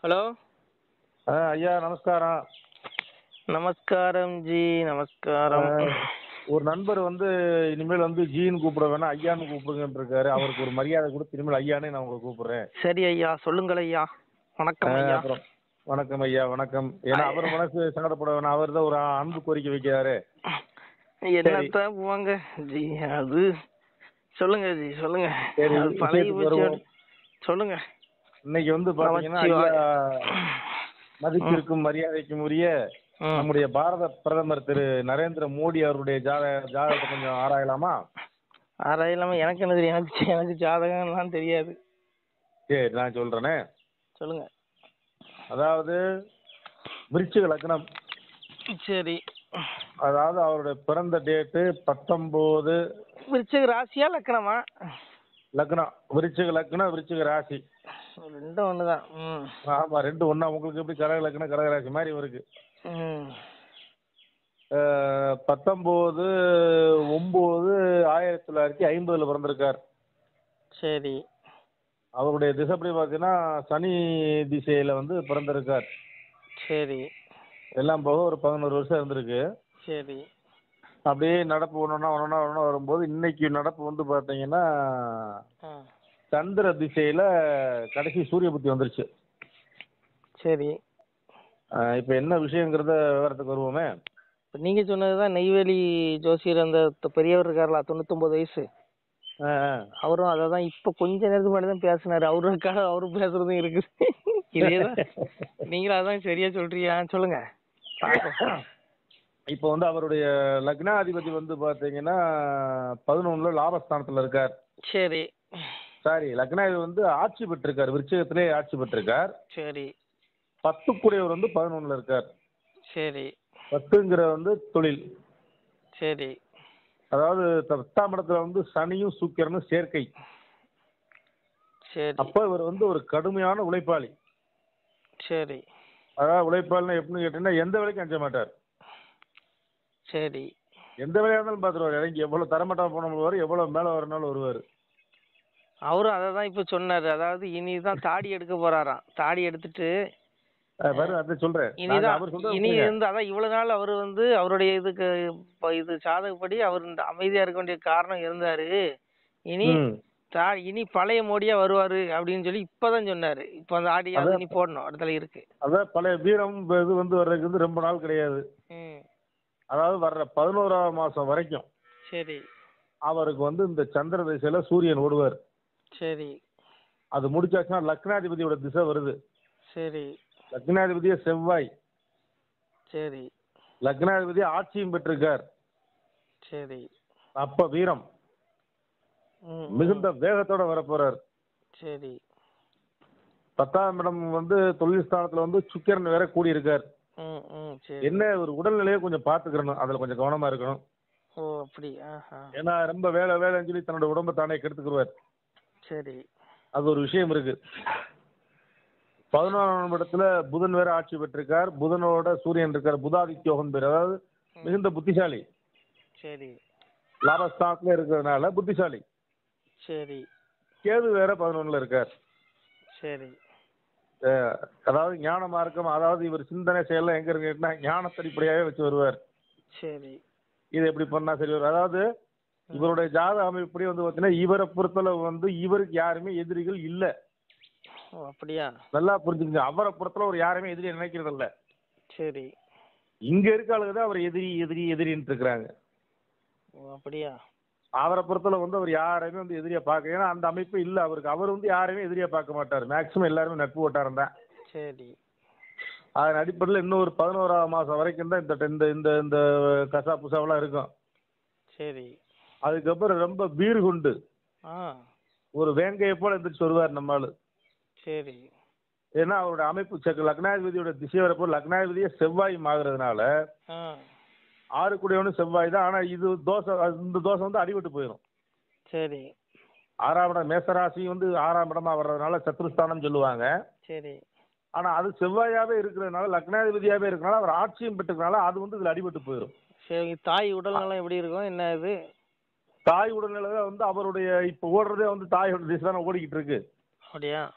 Hello ஆ ஐயா நமஸ்காரம் நமஸ்காரம் ஜி நமஸ்காரம் ஆ, ஒரு நண்பர் வந்து இனிமேல் வந்து ஜீன்னு கூப்பிட வேணாம் ஐயான்னு கூப்பிடுங்கன்னு இருக்காரு அவருக்கு ஒரு மரியாதை கொடுத்து இனிமேல் ஐயானே நான் உங்களை கூப்பிடுறேன் சரி ஐயா சொல்லுங்கள் ஐயா வணக்கம் ஆ, ஐயா அப்புறம் வணக்கம் ஐயா வணக்கம் ஏன்னா அவர் மனசு சங்கடப்பட வேணாம் அவர் தான் ஒரு அன்பு கோரிக்கை வைக்கிறாரு என்னத்த போங்க ஜி அது சொல்லுங்க ஜி சொல்லுங்க சரி, அது பழைய விஷயத்துக்கு போச்சு வருவோம். சொல்லுங்க இன்னைக்கு வந்து பாத்தீங்கன்னா நமச்சிவாய. ஐயா மதிப்பிற்கும் மரியாதைக்கும் உரிய ம். நம்முடைய பாரத பிரதமர் திரு நரேந்திர மோடி அவருடைய ஜாத ஜாதகத்தை கொஞ்சம் ஆராயலாமா ஆராயில்லாம எனக்கு என்ன தெரியும் எனக்கு எனக்கு ஜாதகம்லாம் தெரியாது சரி நான் சொல்றேனே சொல்லுங்க அதாவது விருச்சிக லக்னம் சரி அதாவது அவருடைய பிறந்த டேட்டு பத்தொம்போது விருச்சிக ராசியா லக்கணமா லக்னம் விருச்சிக லக்னம் விருச்சிக ராசி ரெண்டும் ஒண்ணுதான் ம் ஆமா ரெண்டு ஒண்ணா உங்களுக்கு எப்படி கடக லக்னம் கடக ராசி மாதிரி இவருக்கு ம் அஹ், பத்தொம்போது ஒம்பது ஆயிரத்தி தொள்ளாயிரத்தி ஐம்பதுல பிறந்திருக்கார் சரி அவருடைய திசைப்படி பார்த்தீங்கன்னா சனி திசையில வந்து பிறந்திருக்கார் சரி எல்லாம் போக ஒரு பதினோரு வருஷம் இருந்திருக்கு சரி அப்படியே நடப்பு ஒன்றா ஒன்றா ஒன்றா வரும்போது இன்னைக்கு நடப்பு வந்து பார்த்தீங்கன்னா ஆ சந்திர திசையில கடைசி சூரிய புத்தி வந்துருச்சு சரி அஹ் இப்ப என்ன விஷயங்கிறத விவரத்துக்கு வருவோமே இப்ப நீங்க சொன்னதுதான் நெய்வேலி ஜோசியர் அந்த த- பெரியவர் இருக்காருல தொண்ணூத்தொன்பது வயசு அஹ் அஹ். அவரும் அதை தான் இப்ப கொஞ்ச நேரத்துக்கு முன்னாடி தான் பேசினாரு அவருக்காக அவரும் பேசுறதும் இருக்குது இதேதான் நீங்களும் அதான் சரியா சொல்றியா சொல்லுங்க பாப்போம். இப்போ வந்து அவருடைய லக்னாதிபதி வந்து பாத்தீங்கன்னா பதினொன்னுல லாபஸ்தானத்துல இருக்கார் சரி சாரி லக்னாதிபதி வந்து ஆட்சி பெற்றிருக்கார் விருச்சிகத்திலே ஆட்சி பெற்றிருக்கார் சரி பத்துக்குடையவர் வந்து பதினொன்னுல இருக்கார் சரி பத்துங்கிற வந்து தொழில் சரி அதாவது பத்தாம் இடத்துல வந்து சனியும் சூக்கிரனும் சேர்க்கை சரி அப்ப இவர் வந்து ஒரு கடுமையான உழைப்பாளி சரி அதாவது உழைப்பாளினா எப்படின்னு கேட்டீங்கன்னா எந்த வேலைக்கும் அஞ்ச மாட்டார் சரி எந்த வேலையா இருந்தாலும் பார்த்துருவார் இறங்கி எவ்வளவு தரமட்டம் போன வருவார் எவ்வளவு மேல வரனாலும் வருவார் அவரும் அதை தான் இப்ப சொன்னாரு அதாவது இனிதான் தாடி எடுக்க போறாராம் தாடி எடுத்துட்டு வரும் அதை சொல்றேன் நாங்க இனிதான் அவர் சொல்றது இனி கேளுங்க. இருந்து அதான் இவ்வளவு நாள் அவர் வந்து அவருடைய இதுக்கு இப்ப இது சாதகப்படி அவர் இந்த அமைதியா இருக்க வேண்டிய காரணம் இருந்தாரு இனி ம். தா இனி பழைய மோடியா வருவாரு அப்படின்னு சொல்லி இப்பதான் சொன்னாரு இப்ப அந்த ஆடியாவது இனி போடணும் இடத்துல இருக்கு அதான் பழைய வீரம் இது வந்து வர்றதுக்கு வந்து ரொம்ப நாள் கிடையாது ம் அதாவது வர்ற பதினோராம் மாசம் வரைக்கும் சரி அவருக்கு வந்து இந்த சந்திர திசையில சூரியன் ஓடுவார் சரி அது முடிச்சாச்சுன்னா லக்னாதிபதியோட திசை வருது சரி லக்னாதிபதியே செவ்வாய் சரி லக்னாதிபதி ஆட்சியும் பெற்றிருக்கார் சரி அப்ப வீரம் ம், மிகுந்த வேகத்தோட வரப்போறார் சரி பத்தாம் இடம் வந்து தொழில் ஸ்தானத்துல வந்து சுக்கிரன் வேற கூடி இருக்கார் ம் ம் சரி என்ன ஒரு உடல்நிலையை கொஞ்சம் பாத்துக்கிறணும் அதுல கொஞ்சம் கவனமா இருக்கணும் ஓ அப்படி ஆஹா ஏன்னா ரொம்ப வேலை வேலைன்னு சொல்லி தன்னோட உடம்ப தானே கெடுத்துக்கிடுவார் சரி அது ஒரு விஷயம் இருக்கு பதினோராம் இடத்துல புதன் வேற ஆட்சி பெற்றிருக்கார் புதனோட சூரியன் இருக்கார் புதாதித்யோகன் பேர் அதாவது மிகுந்த புத்திசாலி சரி லாபஸ்தானத்துல இருக்கிறதுனால புத்திசாலி சரி கேது வேற பதினொன்னுல இருக்கார் சரி அஹ் அதாவது ஞான மார்க்கம் அதாவது இவர் சிந்தனை செயல்லாம் எங்க இருக்குன்னா ஞானத்தை அடிப்படையாவே வச்சு வருவார் சரி இது எப்படி பண்ணா சரி வரும் அதாவது இவருடைய ஜாத அமைப்படி வந்து பாத்தீங்கன்னா இவரை பொறுத்தளவு வந்து இவருக்கு யாருமே எதிரிகள் இல்ல ஓ அப்படியா நல்லா புரிஞ்சுக்கங்க அவரை பொறுத்தளவு ஒரு யாருமே எதிரி நினைக்கிறது இல்ல சரி இங்க இருக்க ஆளுங்க தான் அவர் எதிரி எதிரி எதிரின்னு இருக்கிறாங்க ஓ அப்படியா அவரை பொறுத்தளவு வந்து அவர் யாரையுமே வந்து எதிரியா பார்க்க ஏன்னா அந்த அமைப்பு இல்ல அவருக்கு அவர் வந்து யாரையுமே எதிரியா பார்க்க மாட்டார் மேக்சிமம் எல்லாருமே நட்பு வட்டாரம் தான் சரி அதன் அடிப்படையில் இன்னும் ஒரு பதினோராம் மாசம் வரைக்கும் தான் இந்த இந்த இந்த இந்த கசா புசாவெல்லாம் இருக்கும் சரி அதுக்கப்புறம் ரொம்ப பீர் குண்டு ஆ ஒரு வேங்கையை போல எந்திரிச்சு வருவார் நம்ம ஆளு சரி ஏன்னா அவருடைய அமைப்பு செக் லக்னாதிபதியோட திசை வரப்போ லக்னாதிபதியே செவ்வாய் ஆகுறதுனால ஆ ஆறு கூடியவனு செவ்வாய் தான் ஆனா இது தோசை இந்த தோசை வந்து அடிபட்டு போயிடும் சரி ஆறாம் இடம் மேசராசி வந்து ஆறாம் இடமா வர்றதுனால சத்ருஸ்தானம் சொல்லுவாங்க சரி ஆனா அது செவ்வாயாவே இருக்கிறதுனால லக்னாதிபதியாவே இருக்கிறனால அவர் ஆட்சியும் பெற்றுக்கனால அது வந்து இதுல அடிபட்டு போயிடும் சரி தாய் உடல்நலம் எப்படி இருக்கும் என்ன இது தாய் உடல்நிலை வந்து அவருடைய இப்ப ஓடுறதே வந்து தாயோட திசை தானே ஓடிக்கிட்டு இருக்கு அப்படியா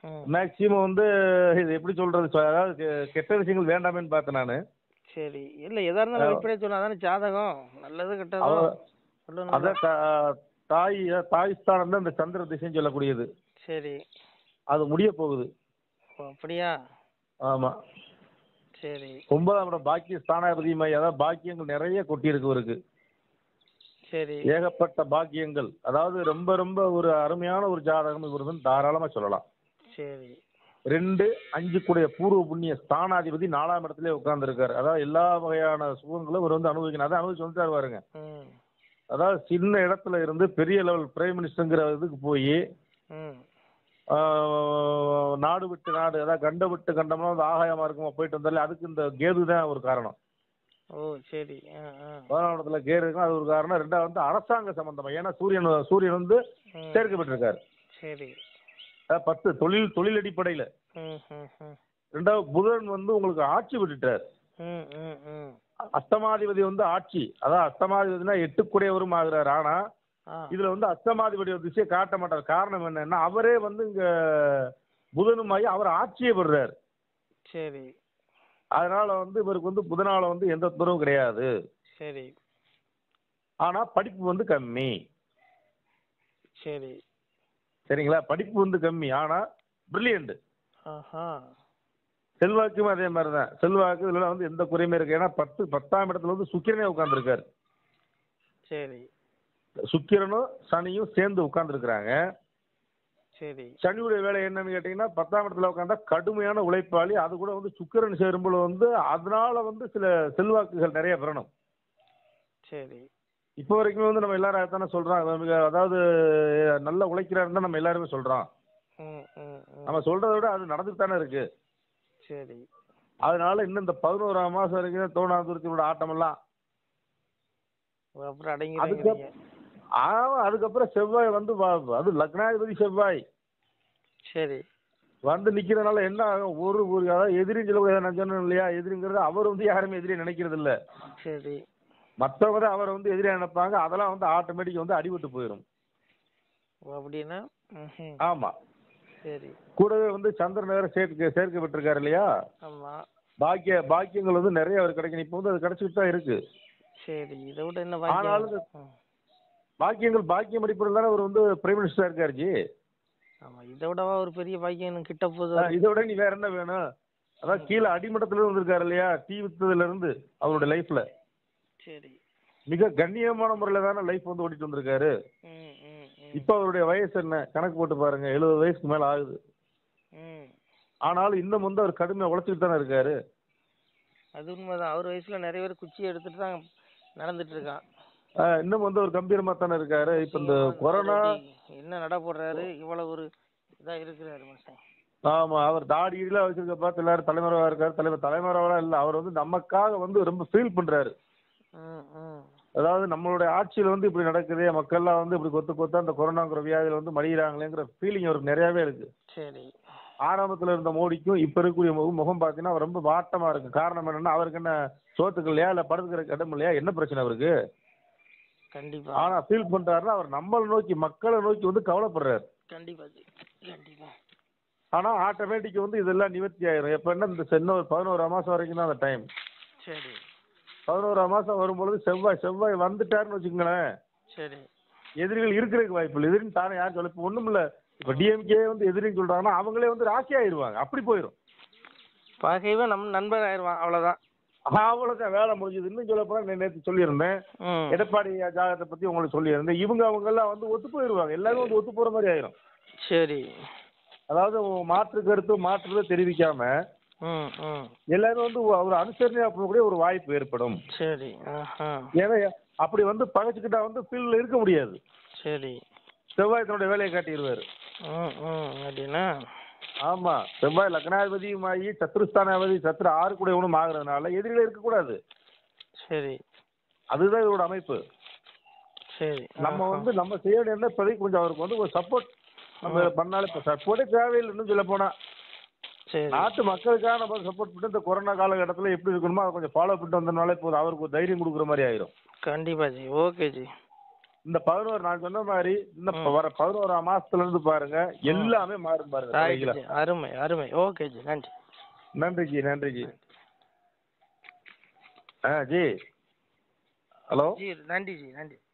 ம் மேக்சிமம் வந்து இது எப்படி சொல்றது சொ- அதாவது கெ- கெட்ட விஷயங்கள் வேண்டாமேன்னு பார்த்தேன் நான் சரி இல்ல எதா இருந்தாலும் வெளிப்படையா சொன்னா தானே ஜாதகம் நல்லது கெட்டதோ அவ- சொல்லணும் அதான் தா- தாய் தாய் ஸ்தானம் தான் இந்த சந்திர திசைன்னு சொல்லக்கூடியது சரி அது முடிய போகுது ஓ அப்படியா ஆமா சரி ஒன்பதாம் இடம் பாக்கிய ஸ்தானாதிபதியுமாய் அதாவது பாக்கியங்கள் நிறைய கொட்டியிருக்கு இவருக்கு சரி ஏகப்பட்ட பாக்கியங்கள் அதாவது ரொம்ப ரொம்ப ஒரு அருமையான ஒரு ஜாதகம் இவர் வந்து தாராளமா சொல்லலாம் சரி ரெண்டு அஞ்சு கூடிய பூர்வ புண்ணிய ஸ்தானாதிபதி நாலாம் இடத்துல உட்கார்ந்துருக்காரு அதாவது எல்லா வகையான சுகங்களும் இவர் வந்து அனுபவிக்கணும் அதான் அனுபவிச்சு வந்துட்டாரு பாருங்க ம் அதாவது சின்ன இடத்துல இருந்து பெரிய லெவல் பிரைம் மினிஸ்டருங்கிற இதுக்கு போய் ம் நாடு விட்டு நாடு அதாவது கண்ட விட்டு கண்டம்னா வந்து ஆகாயமா இருக்குமா போயிட்டு வந்தாலே அதுக்கு இந்த கேது தான் ஒரு காரணம் ஓ சரி ஆ ஆ பதினாலாம் இடத்துல கேது இருக்கும் அது ஒரு காரணம் ரெண்டாவது வந்து அரசாங்க சம்பந்தமா ஏன்னா சூரியன் சூரியன் வந்து ம் சேர்க்கப்பட்டிருக்காரு சரி அதாவது பத்து தொழில் தொழில் அடிப்படையில ம் ம் ம் ரெண்டாவது புதன் வந்து உங்களுக்கு ஆட்சி விட்டுட்டார் ம் ம் ம் அஷ்டமாதிபதி வந்து ஆட்சி அதான் அஷ்டமாதிபதினா எட்டுக்குடையவரும் ஆகுறாரு ஆனா ஆ இதுல வந்து அஷ்டமாதிபதி ஒரு திசையை காட்ட மாட்டார் காரணம் என்னன்னா அவரே வந்து இங்க புதனுமாயி அவர் ஆட்சியை பெறுறாரு சரி அதனால வந்து இவருக்கு வந்து புதனால வந்து எந்த தொந்தரவும் கிடையாது சரி ஆனா படிப்பு வந்து கம்மி சரி சரிங்களா படிப்பு வந்து கம்மி ஆனா பிரில்லியண்ட் ஆஹா செல்வாக்கும் அதே மாதிரி தான் செல்வாக்கு இதுல வந்து எந்த குறையுமே இருக்கு ஏன்னா பத்து பத்தாம் இடத்துல வந்து சுக்கிரனே உட்கார்ந்துருக்காரு சரி சுக்கிரனும் சனியும் சேர்ந்து உட்கார்ந்துருக்குறாங்க சரி சனியுடைய வேலை என்னன்னு கேட்டீங்கன்னா பத்தாம் இடத்துல உட்காந்தா கடுமையான உழைப்பாளி அது கூட வந்து சுக்கிரன் சேரும்போது வந்து அதனால வந்து சில செல்வாக்குகள் நிறைய பெறணும் சரி இப்போ வரைக்கும் வந்து நம்ம எல்லாரும் அதானே சொல்றோம் அது மிக- அதாவது நல்லா உழைக்கிறாருன்னு தான் நம்ம எல்லாருமே சொல்றோம் ம் ம் ம் நம்ம சொல்றதை விட அது நடந்துட்டு தானே இருக்கு சரி அதனால இன்னும் இந்த பதினோராம் மாசம் வரைக்கும் தோணாதுருத்தியோட ஆட்டமெல்லாம் ஓ, அப்புறம் அடங்கிடுவீங்க அதுக்கு நீங்க. ஆமா அதுக்கப்புறம் செவ்வாய் வந்து வா- அது லக்னாதிபதி செவ்வாய் சரி வந்து நிக்கிறதுனால என்ன ஆகும் ஒரு ஒரு அதாவது எதிரின்னு சொல்லக்கூடாது நான் சொன்னேன் இல்லையா எதிரிங்கிறது அவர் வந்து யாருமே எதிரி நினைக்கிறது இல்ல சரி மற்றவங்க தான் அவரை வந்து எதிரியா நினைப்பாங்க அதெல்லாம் வந்து ஆட்டோமேட்டிக் வந்து அடிபட்டு போயிடும் ஓ அப்படின்னா ம் ஆமா சரி கூடவே வந்து சந்திரன் வேற சேர்க்க சேர்க்கப்பட்டிருக்காரு இல்லையா ஆமா பாக்கிய பாக்கியங்கள் வந்து நிறைய அவர் கிடைக்கணும் இப்போ வந்து அது கிடைச்சிட்டு தான் இருக்கு சரி இதை விட என்ன ஆனாலும் பாக்கியம் ம். பாக்கியங்கள் பாக்கியம் அடிப்படையில் தானே அவர் வந்து பிரைம் மினிஸ்டரா இருக்காரு ஜி ஆமா இதை விடவா ஒரு பெரிய பாக்கியம் எனக்கு கிட்ட போகுது ஆ, இதை விட நீ வேற என்ன வேணும் அதான் கீழே அடிமட்டத்துல இருந்து வந்திருக்காரு இல்லையா டீ வித்ததுல இருந்து அவருடைய லைஃப்ல சரி மிக கண்ணியமான முறையில தானே லைஃப் வந்து ஓட்டிட்டு வந்திருக்காரு ம் ம் ம் இப்போ அவருடைய வயசு என்ன கணக்கு போட்டு பாருங்க எழுபது வயசுக்கு மேல ஆகுது ம் ஆனாலும் இன்னும் வந்து அவர் கடுமையா உழைச்சிட்டு தானே இருக்காரு அது உண்மைதான் அவர் வயசுல நிறைய பேர் குச்சி எடுத்துட்டு தான் நடந்துட்டு இருக்கான் ஆ, இன்னும் வந்து ஒரு கம்பீரமா தானே இருக்காரு இப்போ இந்த சும்மா கொரோனா மறுபடி என்ன நட போடுறாரு இவ்வளவு ஒரு இதா இருக்கிறாரு மனுஷன் ஆமா அவர் தாடி கீடிலாம் வச்சிருக்க பார்த்து எல்லாரும் தலைமறைவா இருக்காரு தலைவர் தலைமறைவெல்லாம் இல்ல அவர் வந்து நமக்காக வந்து ரொம்ப ஃபீல் பண்றாரு ம் ம் அதாவது நம்மளுடைய ஆட்சியில வந்து இப்படி நடக்குது மக்கள்லாம் வந்து இப்படி கொத்து கொத்தா அந்த கொரோனாங்கிற வியாதியில வந்து மடிகிறாங்களேங்கிற ஃபீலிங் அவருக்கு நிறையவே இருக்கு சரி ஆரம்பத்துல இருந்த மோடிக்கும் இப்ப இருக்கக்கூடிய முகம் முகம் பார்த்தீங்கன்னா அவர் ரொம்ப வாட்டமா இருக்கு காரணம் என்னன்னா அவருக்கு என்ன சோத்துக்கு இல்லையா இல்ல படுத்துக்கிற இடம் இல்லையா என்ன பிரச்சனை அவருக்கு கண்டிப்பா ஆனா ஃபீல் பண்றாருன்னா அவர் நம்மளை நோக்கி மக்களை நோக்கி வந்து கவலைப்படுறாரு கண்டிப்பா ஜி கண்டிப்பா ஆனா ஆட்டோமேட்டிக் வந்து இதெல்லாம் நிவர்த்தி ஆயிரும் எப்ப என்ன இந்த இன்னும் ஒரு பதினோரு மாசம் வரைக்கும் தான் அந்த டைம் சரி பதினோராம் மாசம் வரும்பொழுது செவ்வாய் செவ்வாய் வந்துட்டாருன்னு வச்சுக்கோங்களேன் சரி எதிரிகள் இருக்கிறதுக்கு வாய்ப்பு இல்லை எதிரின்னு தானே யார் சொல்ல இப்போ ஒண்ணும் இல்ல இப்ப டிஎம்கே வந்து எதிரின்னு சொல்றாங்கன்னா அவங்களே வந்து ராசி ஆயிருவாங்க அப்படி போயிடும் பகைவன் நம் நண்பர் ஆயிடுவான் அவ்வளவுதான் அவ்வளவுதான் வேலை முடிஞ்சது இன்னும் சொல்ல போனா நேற்று சொல்லியிருந்தேன் ம் எடப்பாடி ஜாதகத்தை பத்தி உங்களுக்கு சொல்லியிருந்தேன் இவங்க அவங்க எல்லாம் வந்து ஒத்து போயிருவாங்க எல்லாரும் வந்து ஒத்து போற மாதிரி ஆயிரும் சரி அதாவது மாற்று கருத்து மாற்றுதை தெரிவிக்காம ம் ம் எல்லாரும் வந்து ஒரு அனுசரணையா போகக்கூடிய ஒரு வாய்ப்பு ஏற்படும் சரி ஆஹா ஏன்னா அப்படி வந்து பகைச்சுக்கிட்டா வந்து ஃபீல்ட்ல இருக்க முடியாது சரி செவ்வாய் தன்னுடைய வேலையை காட்டிடுவாரு ம் ம் அப்படின்னா ஆமா செவ்வாய் லக்னாதிபதியுமாகி சத்ருஸ்தானாதிபதி சத்ரு ஆறு கூட ஒன்றும் ஆகுறதுனால எதிரில இருக்கக்கூடாது சரி அதுதான் இதோட அமைப்பு சரி நம்ம ஆஹா. வந்து நம்ம செய்ய வேண்டிய என்ன இப்போதைக்கு கொஞ்சம் அவருக்கு வந்து ஒரு சப்போர்ட் நம்ம பண்ணாலே இப்போ சப்போர்ட்டே தேவையில்லை இன்னும் சொல்ல போனா சரி நாட்டு மக்களுக்காக நம்ம சப்போர்ட் பண்ணிட்டு இந்த கொரோனா காலகட்டத்தில் எப்படி இருக்கணுமோ அதை கொஞ்சம் ஃபாலோ பண்ணிட்டு வந்தனாலே போதும் அவருக்கு ஒரு தைரியம் கொடுக்குற மாதிரி ஆயிரும் கண்டிப்பா ஜி ஓகே ஜி இந்த பதினோரு நான் சொன்ன மாதிரி இந்த வர பதினோராம் மாசத்துல இருந்து பாருங்க எல்லாமே மாறும் பாருங்க ரைட் தலைகீழா. ஜி அருமை அருமை ஓகே ஜி நன்றி நன்றி ஜி நன்றி ஜி ஆ ஜி ஹலோ ஜி நன்றி ஜி நன்றி